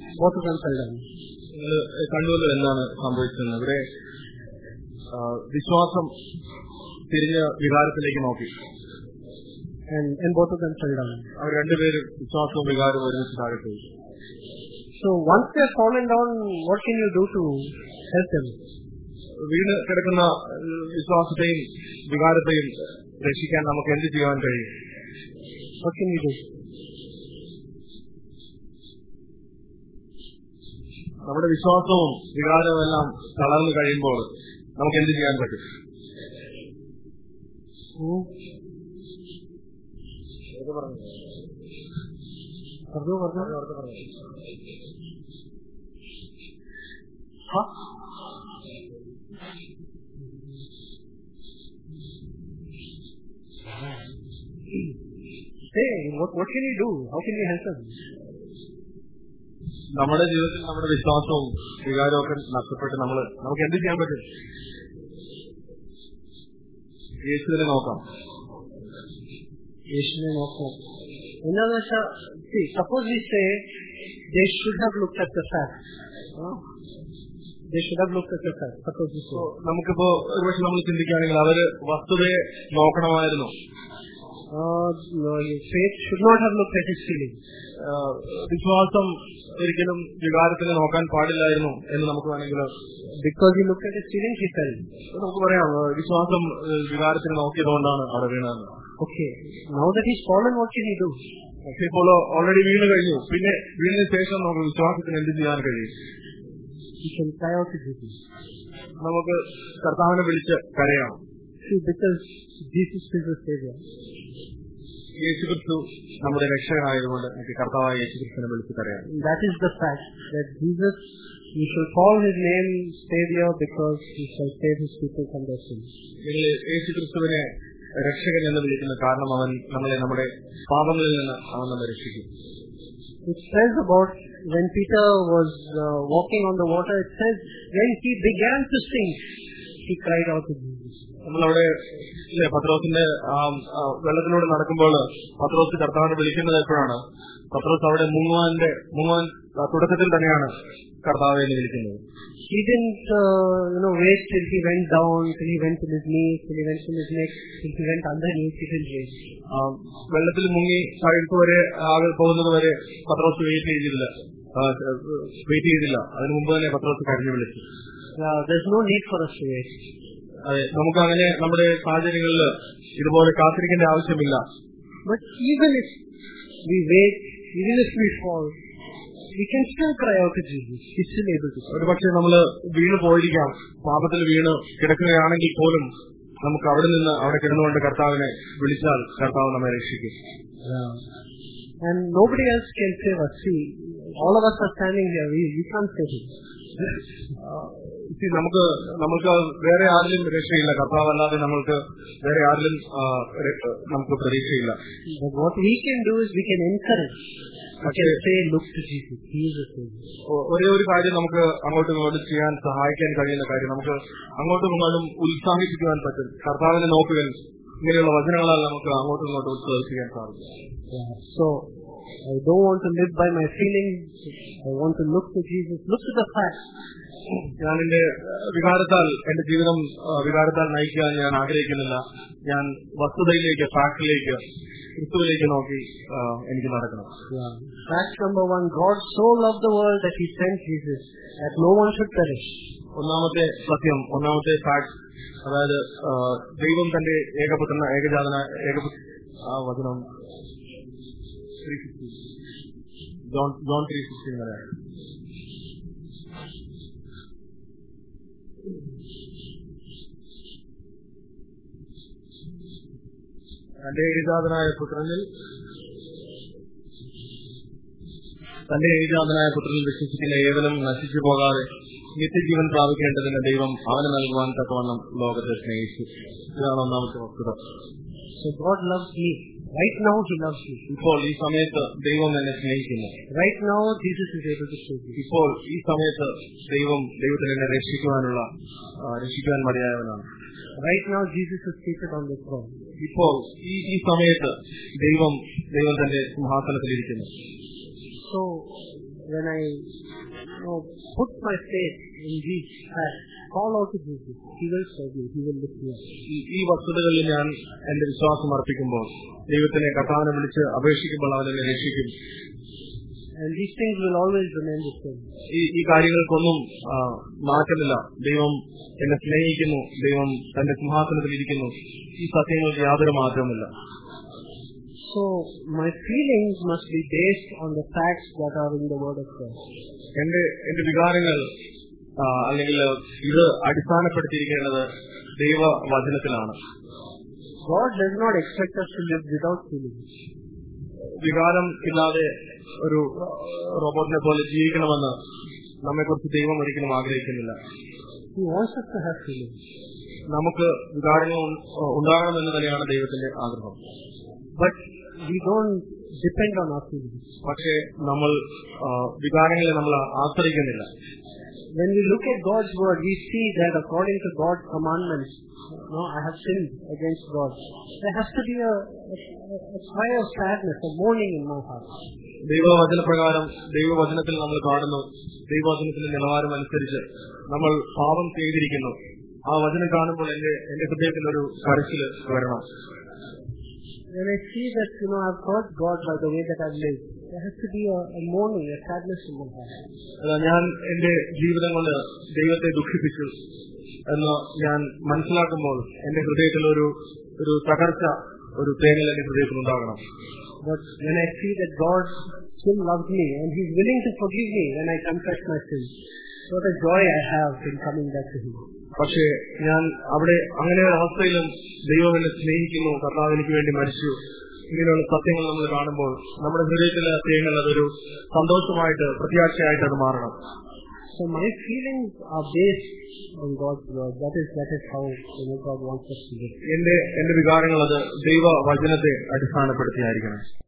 both of them fell down. നിങ്ങൾ കണ്ടുവല്ലോ എന്താണ് സംഭവിച്ചത് ഇവിടെ ആ, വിശ്വാസം തിരിഞ്ഞ വികാരത്തിലേക്ക് നോക്കി And, and both of them fell down. അവർ രണ്ടുപേരും വിശ്വാസവും വികാരവും ഒരുമിച്ച് താഴെ പോയി So once they're fallen down, what can you do to help them? വീണ് കിടക്കുന്ന ഏഹ്, വിശ്വാസത്തെയും വികാരത്തെയും രക്ഷിക്കാൻ നമുക്ക് എന്ത് ചെയ്യാൻ കഴിയും What can you do? നമ്മുടെ വിശ്വാസവും വികാരവും എല്ലാം തളർന്നു കഴിയുമ്പോൾ നമുക്ക് എന്ത് ചെയ്യാൻ പറ്റും Hmm? പറഞ്ഞോ, പറഞ്ഞോ. Huh? Say, what, what can you do? How can you help them? നമ്മുടെ ജീവിതത്തിൽ നമ്മുടെ വിശ്വാസവും വികാരവും ഒക്കെ നഷ്ടപ്പെട്ട് നമ്മൾ നമുക്ക് എന്ത് ചെയ്യാൻ പറ്റും യേശുവിനെ നോക്കാം യേശുവിനെ നോക്കാം എന്താന്ന് വെച്ചാൽ see suppose we say they should have looked at the fact they should have looked at the fact suppose we say നമുക്കിപ്പോ ഒരുപക്ഷെ നമ്മൾ ചിന്തിക്കുകയാണെങ്കിൽ അവര് വസ്തുതയെ നോക്കണമായിരുന്നു uh, no, faith should not have looked at his feelings ആ, വിശ്വാസം ഒരിക്കലും വികാരത്തിനെ നോക്കാൻ പാടില്ലായിരുന്നു എന്ന് നമുക്ക് വേണമെങ്കിൽ because he looked at his feelings he fell നമുക്ക് പറയാം ആ, വിശ്വാസം ആ, വികാരത്തിനെ നോക്കിയതുകൊണ്ടാണ് അവിടെ വീണതെന്ന് okay now that he's fallen what can he do പക്ഷെ ഇപ്പോൾ ഓൾറെഡി വീണ് കഴിഞ്ഞു പിന്നെ വീണിന് ശേഷം നമുക്ക് വിശ്വാസത്തിന് എന്ത് ചെയ്യാൻ കഴിയും he can cry out to Jesus നമുക്ക് കർത്താവിനെ വിളിച്ച് കരയാം see because Jesus is the savior യേശുക്രിസ്തു നമ്മുടെ രക്ഷകനായതുകൊണ്ട് നമുക്ക് കർത്താവായ യേശുക്രിസ്തുവിനെ വിളിച്ച് കരയാം And that is the fact that Jesus we shall call his name savior because he shall save his people from their sins നിങ്ങൾ യേശുക്രിസ്തുവിനെ രക്ഷകൻ എന്ന് വിളിക്കുന്ന കാരണം അവൻ നമ്മളെ നമ്മുടെ പാപങ്ങളിൽ നിന്ന് അവൻ നമ്മെ രക്ഷിക്കും It says about when Peter was uh, walking on the water, it says when he began to sink, he cried out to Jesus. നമ്മളവിടെ ഇല്ലേ, പത്രോസിന്റെ ആ, ആ, വെള്ളത്തിലൂടെ നടക്കുമ്പോൾ പത്രോസ് കർത്താവിനെ വിളിക്കുന്നത് എപ്പോഴാണ് പത്രോസ് അവിടെ മുങ്ങുവാന്റെ മുങ്ങുവാൻ ആ, തുടക്കത്തിൽ തന്നെയാണ് കർത്താവെ എന്ന് വിളിക്കുന്നത് He didn't, uh, you know, wait till he went down, till he went to his knees, till he went to his neck, till he went underneath. He didn't wait. ആ, വെള്ളത്തിൽ മുങ്ങി താഴ്ത്തു വരെ ആകെ പോകുന്നത് വരെ പത്രോസ് വെയിറ്റ് ചെയ്തില്ല വെയിറ്റ് ചെയ്തില്ല അതിനു മുമ്പ് തന്നെ പത്രോസ് കരഞ്ഞു വിളിച്ചു Uh, there's no need for us to wait. അതെ നമുക്ക് അങ്ങനെ നമ്മുടെ സാഹചര്യങ്ങളിൽ ഇതുപോലെ കാത്തിരിക്കേണ്ട ആവശ്യമില്ല But even if we wait, even if we fall, we can still cry out to Jesus. He's still able to. ഒരു പക്ഷേ നമ്മൾ വീണ് പോയിരിക്കാം പാപത്തിൽ വീണ് കിടക്കുകയാണെങ്കിൽ പോലും നമുക്ക് അവിടെ നിന്ന് അവിടെ കിടന്നുകൊണ്ട് കർത്താവിനെ വിളിച്ചാൽ കർത്താവ് നമ്മെ രക്ഷിക്കും And nobody else can save us. See, all of us are standing here. We, we can't save him. See, നമുക്ക് നമുക്ക് വേറെ ആരിലും രക്ഷയില്ല കർത്താവ് അല്ലാതെ നമ്മൾക്ക് വേറെ ആരിലും ആ, ര- നമുക്ക് പ്രതീക്ഷയില്ല But what we can do is we can encourage. We can say, look to Jesus. He is the Savior. ഒ- ഒരേ ഒരു കാര്യം നമുക്ക് അങ്ങോട്ടും ഇങ്ങോട്ടും ചെയ്യാൻ സഹായിക്കാൻ കഴിയുന്ന കാര്യം നമുക്ക് അങ്ങോട്ടും ഇങ്ങോട്ടും ഉത്സാഹിപ്പിക്കുവാൻ പറ്റും കർത്താവിനെ നോക്കുകയും ഇങ്ങനെയുള്ള വചനങ്ങളാൽ നമുക്ക് അങ്ങോട്ടും ഇങ്ങോട്ടും ഉത്സാഹിപ്പിക്കാൻ സാധിക്കും So, I don't want to live by my feelings. I want to look to Jesus. Look to the facts. ഞാൻ എന്റെ വികാരത്താൽ എന്റെ ജീവിതം ആ, വികാരത്താൽ നയിക്കാൻ ഞാൻ ആഗ്രഹിക്കുന്നില്ല ഞാൻ വസ്തുതയിലേക്ക് ഫാക്ടിലേക്ക് ക്രിസ്തുവിലേക്ക് നോക്കി ആ, എനിക്ക് നടക്കണം Fact number one, God so loved the world that he sent Jesus, that no one should perish. ഒന്നാമത്തെ സത്യം ഒന്നാമത്തെ ഫാക്ട് അതായത് ആ, ദൈവം തന്റെ ഏകപുത്രന ഏകജാതന ഏകപു ആ വചനം ജോൺ ജോൺ ത്രീ സിക്സ്റ്റീൻ വരെയാണ് തന്റെ ഏകജാതനായ പുത്രനിൽ തന്റെ ഏകജാതനായ പുത്രനിൽ വിശ്വസിക്കുന്ന ഏവനും നശിച്ചു പോകാതെ നിത്യജീവൻ പ്രാപിക്കേണ്ടതിന് ദൈവം അവന് നൽകുവാൻ തക്കവണ്ണം ലോകത്തെ സ്നേഹിച്ചു ഇതാണ് ഒന്നാമത്തെ വസ്തുത So God loves me. Right now he loves me. ഇപ്പോൾ ഈ സമയത്ത് ദൈവം എന്നെ സ്നേഹിക്കുന്നു Right now Jesus is able to save me. ഇപ്പോൾ ഈ സമയത്ത് ദൈവം ദൈവത്തിന് എന്നെ രക്ഷിക്കുവാനുള്ള ആ, രക്ഷിക്കുവാൻ മതിയായവനാണ് Right now Jesus is seated on the throne. ഇപ്പോൾ ഈ ഈ സമയത്ത് ദൈവം ദൈവം തന്റെ സിംഹാസനത്തിലിരിക്കുന്നു So when I you know, put my faith in Jesus, I call out to Jesus, He will save me, He will lift me up. ഈ ഈ വസ്തുതകളിൽ ഞാൻ എന്റെ വിശ്വാസം അർപ്പിക്കുമ്പോൾ ദൈവത്തിനെ കർത്താവിനെ വിളിച്ച് അപേക്ഷിക്കുമ്പോൾ അവൻ എന്നെ രക്ഷിക്കും And these things will always remain the same. ഈ ഈ കാര്യങ്ങൾക്കൊന്നും ആ, മാറ്റമില്ല ദൈവം എന്നെ സ്നേഹിക്കുന്നു ദൈവം തന്റെ സിംഹാസനത്തിൽ ഇരിക്കുന്നു ഈ സത്യങ്ങൾക്ക് യാതൊരു മാറ്റവുമില്ല So my feelings must be based on the facts that are in the Word of God. എന്റെ എന്റെ വികാരങ്ങൾ ആ, അല്ലെങ്കിൽ ഇത് അടിസ്ഥാനപ്പെടുത്തിയിരിക്കേണ്ടത് ദൈവവചനത്തിലാണ് God does not expect us to live without feelings. വികാരം ഇല്ലാതെ ഒരു റോബോട്ടിനെ പോലെ ജീവിക്കണമെന്ന് നമ്മെക്കുറിച്ച് ദൈവം ഒരിക്കലും ആഗ്രഹിക്കുന്നില്ല He wants us to have feelings. നമുക്ക് വികാരങ്ങൾ ഉ- ഉണ്ടാകണമെന്ന് തന്നെയാണ് ദൈവത്തിന്റെ ആഗ്രഹം But we don't depend on our feelings. പക്ഷേ നമ്മൾ ആ, വികാരങ്ങളെ നമ്മൾ ആശ്രയിക്കുന്നില്ല When we look at God's word, we see that according to God's commandments, no, I have sinned against God. There has to be a, a, a cry of sadness, a mourning in my heart. ദൈവവചന പ്രകാരം ദൈവവചനത്തിൽ നമ്മൾ കാണുന്നു ദൈവവചനത്തിന്റെ നിലവാരം അനുസരിച്ച് നമ്മൾ പാപം ചെയ്തിരിക്കുന്നു ആ വചനം കാണുമ്പോൾ എന്റെ എന്റെ ഹൃദയത്തിൽ ഒരു കരച്ചില് വരണം When I see that, you know, I've hurt God by the way that I've lived, there has to be a, a mourning, a sadness in my heart. അതാ ഞാൻ എന്റെ ജീവിതം കൊണ്ട് ദൈവത്തെ ദുഃഖിപ്പിച്ചു എന്ന് ഞാൻ മനസ്സിലാക്കുമ്പോൾ എന്റെ ഹൃദയത്തിൽ ഒരു ഒരു തകർച്ച ഒരു തേങ്ങൽ എന്റെ ഹൃദയത്തിൽ ഉണ്ടാകണം But when I see that God still loves me and He's willing to forgive me when I confess my sins, what a joy I have in coming back to Him. പക്ഷേ ഞാൻ അവിടെ അങ്ങനെ ഒരു അവസ്ഥയിലും ദൈവം എന്നെ സ്നേഹിക്കുന്നു കർത്താവ് എനിക്ക് വേണ്ടി മരിച്ചു ഇങ്ങനെയുള്ള സത്യങ്ങൾ നമ്മൾ കാണുമ്പോൾ നമ്മുടെ ഹൃദയത്തിലെ തേങ്ങൽ അതൊരു സന്തോഷമായിട്ട് പ്രത്യാശയായിട്ട് അത് മാറണം So my feelings are based on God's word. That is that is how you know, God wants us to live. എന്റെ എന്റെ വികാരങ്ങൾ അത് ദൈവ വചനത്തെ അടിസ്ഥാനപ്പെടുത്തിയായിരിക്കണം